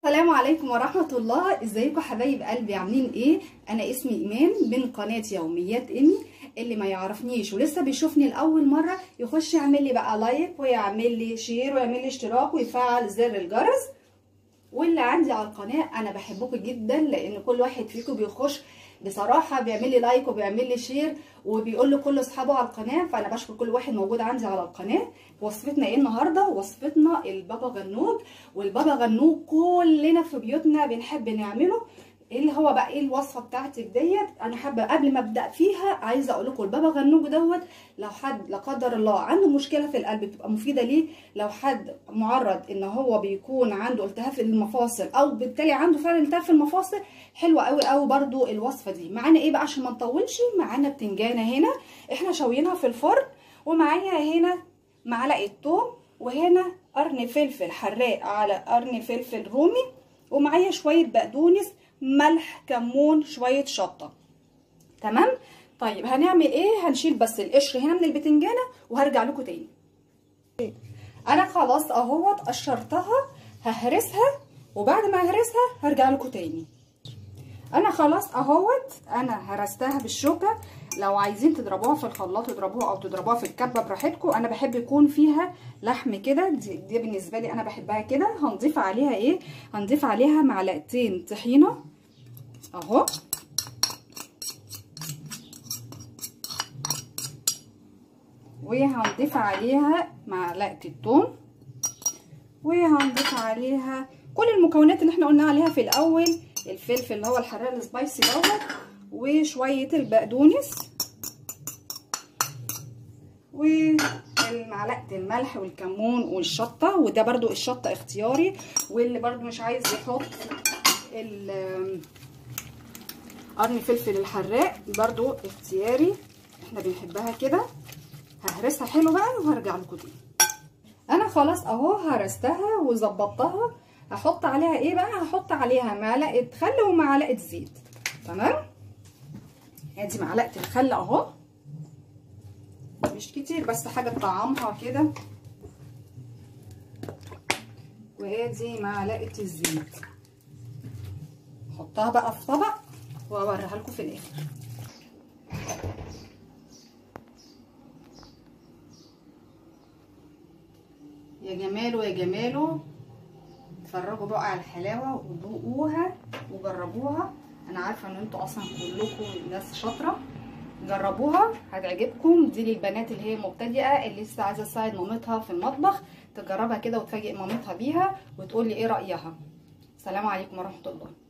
السلام عليكم ورحمة الله ازيكم حبايب قلبي عاملين ايه انا اسمي ايمان من قناة يوميات ايمي اللي ما يعرفنيش ولسه بيشوفني لاول مرة يخش يعمل لي بقى لايك ويعمل لي شير ويعمل لي اشتراك ويفعل زر الجرس واللي عندي على القناة انا بحبكم جدا لان كل واحد فيكم بيخش بصراحه بيعمل لي لايك وبيعمل لي شير وبيقول لكل اصحابه على القناه فانا بشكر كل واحد موجود عندي على القناه وصفتنا ايه النهارده وصفتنا البابا غنوج والبابا غنوج كلنا في بيوتنا بنحب نعمله اللي هو بقى ايه الوصفه بتاعتك ديت انا حابه قبل ما ابدا فيها عايزه اقول لكم البابا غنوج دوت لو حد لا قدر الله عنده مشكله في القلب بتبقى مفيده ليه لو حد معرض ان هو بيكون عنده التهاب في المفاصل او بالتالي عنده فعلا التهاب في المفاصل حلوه قوي قوي برده الوصفه دي معانا ايه بقى عشان ما نطولش معانا بتنجانه هنا احنا شويناها في الفرن ومعايا هنا معلقه توم وهنا قرن فلفل حراق على قرن فلفل رومي ومعايا شويه بقدونس ملح كمون شويه شطه تمام طيب هنعمل ايه هنشيل بس القشر هنا من البتنجانه وهرجع لكم تاني انا خلاص اهوت قشرتها ههرسها وبعد ما اهرسها هرجع لكم تاني انا خلاص اهوت انا هرستها بالشوكه لو عايزين تضربوها في الخلاط تضربوها او تضربوها في الكبه براحتكم انا بحب يكون فيها لحم كده دي, دي بالنسبه لي انا بحبها كده هنضيف عليها ايه هنضيف عليها معلقتين طحينه اهو وهنضيف عليها معلقه الثوم وهنضيف عليها كل المكونات اللي احنا قلنا عليها في الاول الفلفل اللي هو الحراق السبايسي دوت وشويه البقدونس ومعلقه الملح والكمون والشطه وده برده الشطه اختياري واللي برده مش عايز يحط قرن فلفل الحراق برده اختياري احنا بنحبها كده ههرسها حلو بقى وهرجع لكم تاني انا خلاص اهو هرستها وظبطتها هحط عليها ايه بقى هحط عليها معلقه خل ومعلقه زيت تمام ادي معلقه الخل اهو مش كتير بس حاجه تطعمها كده وادي معلقه الزيت احطها بقى في طبق واوريها لكم في الاخر يا جماله يا جماله اتفرجوا بقى على الحلاوه وذوقوها وجربوها انا عارفه ان انتوا اصلا كلكم ناس شاطره جربوها هتعجبكم دي للبنات اللي هي مبتدئه اللي لسه عايزه تساعد مامتها في المطبخ تجربها كده وتفاجئ مامتها بيها وتقول لي ايه رايها السلام عليكم ورحمه الله